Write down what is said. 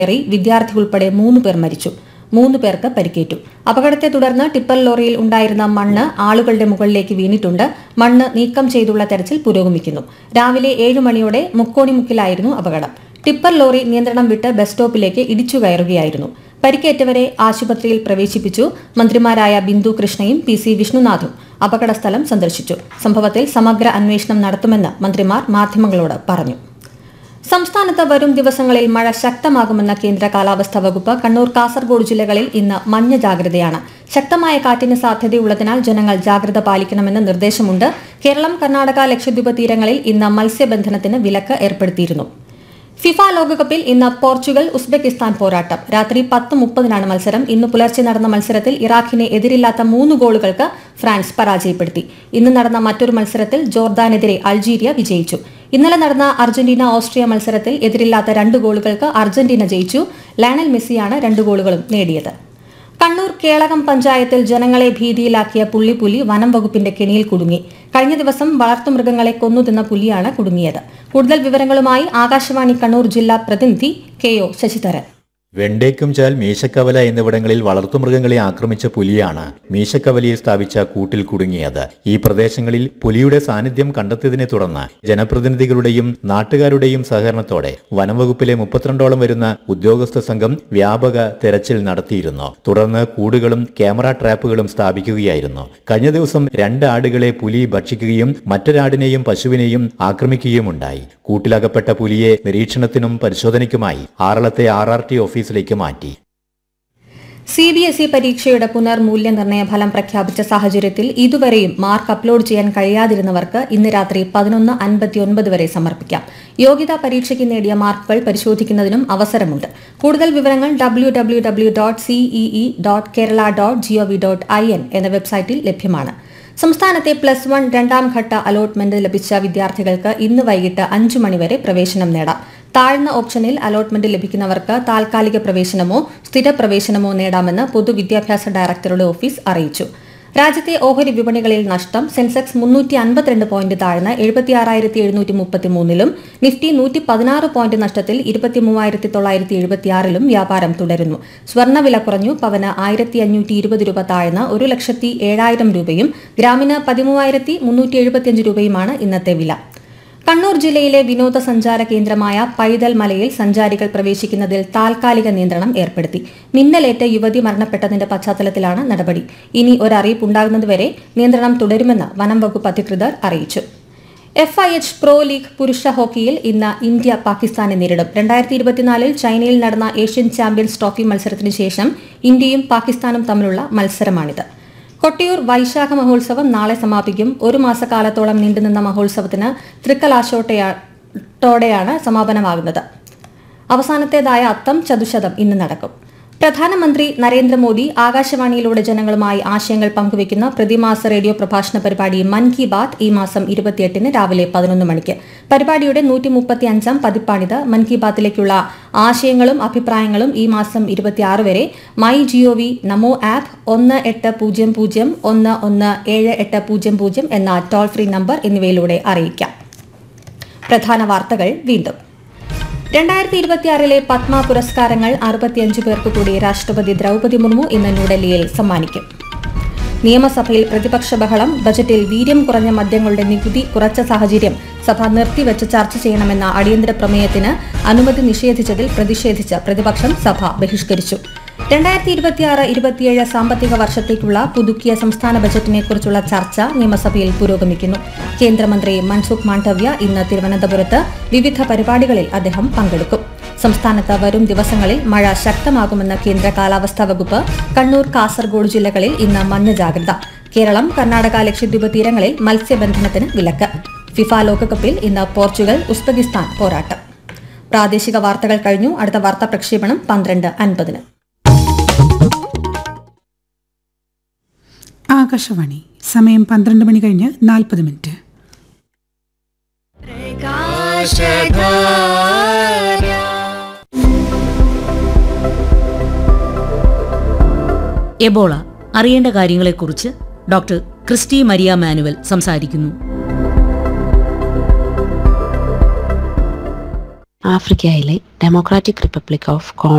കയറി വിദ്യാർത്ഥി ഉൾപ്പെടെ മൂന്ന് പേർ മരിച്ചു മൂന്ന് പേർക്ക് പരിക്കേറ്റു അപകടത്തെ തുടർന്ന് ടിപ്പർ ലോറിയിൽ ഉണ്ടായിരുന്ന മണ്ണ് ആളുകളുടെ മുകളിലേക്ക് വീണിട്ടുണ്ട് മണ്ണ് നീക്കം ചെയ്തുള്ള തെരച്ചിൽ പുരോഗമിക്കുന്നു രാവിലെ ഏഴ് മണിയോടെ മുക്കോണിമുക്കിലായിരുന്നു അപകടം ടിപ്പർ ലോറി നിയന്ത്രണം വിട്ട് ബസ് സ്റ്റോപ്പിലേക്ക് ഇടിച്ചു കയറുകയായിരുന്നു പരിക്കേറ്റവരെ ആശുപത്രിയിൽ പ്രവേശിപ്പിച്ചു മന്ത്രിമാരായ ബിന്ദു കൃഷ്ണയും പി സി വിഷ്ണുനാഥും അപകടസ്ഥലം സന്ദർശിച്ചു സംഭവത്തിൽ സമഗ്ര അന്വേഷണം നടത്തുമെന്ന് മന്ത്രിമാർ മാധ്യമങ്ങളോട് പറഞ്ഞു സംസ്ഥാനത്ത് വരും ദിവസങ്ങളിൽ മഴ ശക്തമാകുമെന്ന കേന്ദ്ര കാലാവസ്ഥാ വകുപ്പ് കണ്ണൂർ കാസർഗോഡ് ജില്ലകളിൽ ഇന്ന് മഞ്ഞ ജാഗ്രതയാണ് ശക്തമായ കാറ്റിന് സാധ്യതയുള്ളതിനാൽ ജനങ്ങൾ ജാഗ്രത പാലിക്കണമെന്ന് നിർദ്ദേശമുണ്ട് കേരളം കർണാടക ലക്ഷദ്വീപ് തീരങ്ങളിൽ ഇന്ന് മത്സ്യബന്ധനത്തിന് വിലക്ക് ഏർപ്പെടുത്തിയിരുന്നു ഫിഫ ലോകകപ്പിൽ ഇന്ന് പോർച്ചുഗൽ ഉസ്ബെക്കിസ്ഥാൻ പോരാട്ടം രാത്രി പത്ത് മുപ്പതിനാണ് മത്സരം ഇന്ന് പുലർച്ചെ നടന്ന മത്സരത്തിൽ ഇറാഖിനെ എതിരില്ലാത്ത മൂന്ന് ഗോളുകൾക്ക് ഫ്രാൻസ് പരാജയപ്പെടുത്തി ഇന്ന് നടന്ന മറ്റൊരു മത്സരത്തിൽ ജോർദാനെതിരെ അൾജീരിയ വിജയിച്ചു ഇന്നലെ നടന്ന അർജന്റീന ഓസ്ട്രിയ മത്സരത്തിൽ എതിരില്ലാത്ത രണ്ട് ഗോളുകൾക്ക് അർജന്റീന ജയിച്ചു ലയണൽ മെസ്സിയാണ് രണ്ട് ഗോളുകളും നേടിയത് കണ്ണൂർ കേളകം പഞ്ചായത്തിൽ ജനങ്ങളെ ഭീതിയിലാക്കിയ പുള്ളിപ്പുലി വനം വകുപ്പിന്റെ കെണിയിൽ കുടുങ്ങി കഴിഞ്ഞ ദിവസം വളർത്തുമൃഗങ്ങളെ കൊന്നുതിന്ന പുലിയാണ് കുടുങ്ങിയത് കൂടുതൽ വിവരങ്ങളുമായി ആകാശവാണി കണ്ണൂർ ജില്ലാ പ്രതിനിധി K O Sasidharan Vendekkumchal Meeshakkavala എന്നിവിടങ്ങളിൽ വളർത്തുമൃഗങ്ങളെ ആക്രമിച്ച പുലിയാണ് മീശക്കവലയെ സ്ഥാപിച്ച കൂട്ടിൽ കുടുങ്ങിയത് ഈ പ്രദേശങ്ങളിൽ പുലിയുടെ സാന്നിധ്യം കണ്ടെത്തിയതിനെ തുടർന്ന് ജനപ്രതിനിധികളുടെയും നാട്ടുകാരുടെയും സഹകരണത്തോടെ വനംവകുപ്പിലെ മുപ്പത്തിരണ്ടോളം വരുന്ന ഉദ്യോഗസ്ഥ സംഘം വ്യാപക തെരച്ചിൽ നടത്തിയിരുന്നു തുടർന്ന് കൂടുകളും ക്യാമറ ട്രാപ്പുകളും സ്ഥാപിക്കുകയായിരുന്നു കഴിഞ്ഞ ദിവസം രണ്ട് ആടുകളെ പുലി ഭക്ഷിക്കുകയും മറ്റൊരാടിനെയും പശുവിനെയും ആക്രമിക്കുകയുമുണ്ടായി കൂട്ടിലകപ്പെട്ട പുലിയെ നിരീക്ഷണത്തിനും പരിശോധനയ്ക്കുമായി ആറളത്തെ ആർ ആർ ടി ഓഫീസിലേക്ക് മാറ്റി സി ബി എസ് ഇ പരീക്ഷയുടെ പുനർമൂല്യനിർണ്ണയ ഫലം പ്രഖ്യാപിച്ച സാഹചര്യത്തിൽ ഇതുവരെയും മാർക്ക് അപ്ലോഡ് ചെയ്യാൻ കഴിയാതിരുന്നവർക്ക് ഇന്ന് രാത്രി പതിനൊന്ന് അൻപത്തിയൊൻപത് വരെ സമർപ്പിക്കാം യോഗ്യതാ പരീക്ഷയ്ക്ക് നേടിയ മാർക്കുകൾ പരിശോധിക്കുന്നതിനും അവസരമുണ്ട് കൂടുതൽ വിവരങ്ങൾ W W W dot CEE dot Kerala dot GOV dot I N എന്ന വെബ്സൈറ്റിൽ ലഭ്യമാണ് സംസ്ഥാനത്തെ പ്ലസ് വൺ രണ്ടാം ഘട്ട അലോട്ട്മെന്റ് ലഭിച്ച വിദ്യാർത്ഥികൾക്ക് ഇന്ന് വൈകിട്ട് അഞ്ചു മണിവരെ പ്രവേശനം നേടാം താഴ്ന്ന ഓപ്ഷനിൽ അലോട്ട്മെന്റ് ലഭിക്കുന്നവർക്ക് താൽക്കാലിക പ്രവേശനമോ സ്ഥിര പ്രവേശനമോ നേടാമെന്ന് പൊതുവിദ്യാഭ്യാസ ഡയറക്ടറുടെ ഓഫീസ് അറിയിച്ചു രാജ്യത്തെ ഓഹരി വിപണികളിൽ നഷ്ടം സെൻസെക്സ് മുന്നൂറ്റി അൻപത്തിരണ്ട് പോയിന്റ് താഴ്ന്ന് എഴുപത്തിയാറായിരത്തി എഴുന്നൂറ്റി മുപ്പത്തിമൂന്നിലും നിഫ്റ്റി നൂറ്റി പതിനാറ് പോയിന്റ് നഷ്ടത്തിൽ ഇരുപത്തി മൂവായിരത്തി തൊള്ളായിരത്തി എഴുപത്തിയാറിലും വ്യാപാരം തുടരുന്നു സ്വർണ്ണവില കുറഞ്ഞു പവന് ആയിരത്തി അഞ്ഞൂറ്റി ഇരുപത് രൂപ താഴ്ന്ന് ഒരു ലക്ഷത്തി ഏഴായിരം രൂപയും ഗ്രാമിന് പതിമൂവായിരത്തി മുന്നൂറ്റി എഴുപത്തിയഞ്ച് രൂപയുമാണ് ഇന്നത്തെ വില കണ്ണൂർ ജില്ലയിലെ വിനോദസഞ്ചാര കേന്ദ്രമായ പൈതൽ മലയിൽ സഞ്ചാരികൾ പ്രവേശിക്കുന്നതിൽ താൽക്കാലിക നിയന്ത്രണം ഏർപ്പെടുത്തി മിന്നലേറ്റ് യുവതി മരണപ്പെട്ടതിന്റെ പശ്ചാത്തലത്തിലാണ് നടപടി ഇനി ഒരറിയിപ്പ് ഉണ്ടാകുന്നതുവരെ നിയന്ത്രണം തുടരുമെന്ന് വനം വകുപ്പ് അധികൃതർ അറിയിച്ചു F I H pro league പുരുഷ ഹോക്കിയിൽ ഇന്ന് ഇന്ത്യ പാകിസ്ഥാനെ നേരിടും രണ്ടായിരത്തി ഇരുപത്തിനാലിൽ ചൈനയിൽ നടന്ന ഏഷ്യൻ ചാമ്പ്യൻസ് ട്രോഫി മത്സരത്തിന് ശേഷം ഇന്ത്യയും പാകിസ്ഥാനും തമ്മിലുള്ള മത്സരമാണിത് കൊട്ടിയൂർ വൈശാഖ മഹോത്സവം നാളെ സമാപിക്കും ഒരു മാസക്കാലത്തോളം നീണ്ടുനിന്ന മഹോത്സവത്തിന് തൃക്കലാശോട്ടയോടെയാണ് സമാപനമാകുന്നത് അവസാനത്തേതായ അത്തം ചതുശതം ഇന്ന് നടക്കും പ്രധാനമന്ത്രി നരേന്ദ്രമോദി ആകാശവാണിയിലൂടെ ജനങ്ങളുമായി ആശയങ്ങൾ പങ്കുവയ്ക്കുന്ന പ്രതിമാസ റേഡിയോ പ്രഭാഷണ പരിപാടി മൻ കി ബാത് ഈ മാസം ഇരുപത്തിയെട്ടിന് രാവിലെ പതിനൊന്ന് മണിക്ക് പരിപാടിയുടെ നൂറ്റി മുപ്പത്തി അഞ്ചാം പതിപ്പാണിത് മൻ കി ബാത്തിലേക്കുള്ള ആശയങ്ങളും അഭിപ്രായങ്ങളും ഈ മാസം ഇരുപത്തിയാറ് വരെ മൈ ജിഒവി നമോ ആപ്പ് ഒന്ന് എട്ട് പൂജ്യം പൂജ്യം ഒന്ന് ഒന്ന് ഏഴ് എട്ട് പൂജ്യം പൂജ്യം എന്ന ടോൾ ഫ്രീ നമ്പർ എന്നിവയിലൂടെ അറിയിക്കാം പ്രധാന വാർത്തകൾ വീണ്ടും രണ്ടായിരത്തി ഇരുപത്തിയാറിലെ പത്മ പുരസ്കാരങ്ങൾ അറുപത്തിയഞ്ച് പേർക്ക് കൂടി രാഷ്ട്രപതി ദ്രൗപദി മുർമു ഇന്ന് ന്യൂഡൽഹിയിൽ സമ്മാനിക്കും നിയമസഭയിൽ പ്രതിപക്ഷ ബഹളം ബജറ്റിൽ വീര്യം കുറഞ്ഞ മദ്യങ്ങളുടെ നികുതി കുറച്ച സാഹചര്യം സഭ നിർത്തിവെച്ച് ചർച്ച ചെയ്യണമെന്ന അടിയന്തര പ്രമേയത്തിന് അനുമതി നിഷേധിച്ചതിൽ പ്രതിഷേധിച്ച് പ്രതിപക്ഷം സഭ ബഹിഷ്കരിച്ചു രണ്ടായിരത്തി ഇരുപത്തിയാറ് ഇരുപത്തിയേഴ് സാമ്പത്തിക വർഷത്തേക്കുള്ള പുതുക്കിയ സംസ്ഥാന ബജറ്റിനെക്കുറിച്ചുള്ള ചർച്ച നിയമസഭയിൽ പുരോഗമിക്കുന്നു കേന്ദ്രമന്ത്രി മൻസുഖ് മാണ്ഡവ്യ ഇന്ന് തിരുവനന്തപുരത്ത് വിവിധ പരിപാടികളിൽ അദ്ദേഹം പങ്കെടുക്കും സംസ്ഥാനത്ത് വരും ദിവസങ്ങളിൽ മഴ ശക്തമാകുമെന്ന് കേന്ദ്ര കാലാവസ്ഥാ വകുപ്പ് കണ്ണൂർ കാസർഗോഡ് ജില്ലകളിൽ ഇന്ന് മഞ്ഞ ജാഗ്രത കേരളം കർണാടക ലക്ഷദ്വീപ് തീരങ്ങളിൽ മത്സ്യബന്ധനത്തിന് വിലക്ക് ഫിഫ ലോകകപ്പിൽ ഇന്ന് പോർച്ചുഗൽ ഉസ്ബെക്കിസ്ഥാൻ പോരാട്ടം പ്രാദേശിക വാർത്തകൾ കഴിഞ്ഞു അടുത്ത വാർത്താ പ്രക്ഷേപണം പന്ത്രണ്ട് അൻപതിന് ആകാശവാണി സമയം പന്ത്രണ്ട് മണി കഴിഞ്ഞ് നാൽപ്പത് മിനിറ്റ് എബോള അറിയേണ്ട കാര്യങ്ങളെക്കുറിച്ച് ഡോക്ടർ ക്രിസ്റ്റി മരിയ മാനുവൽ സംസാരിക്കുന്നു ആഫ്രിക്കയിലെ ഡെമോക്രാറ്റിക് റിപ്പബ്ലിക് ഓഫ് കോൺ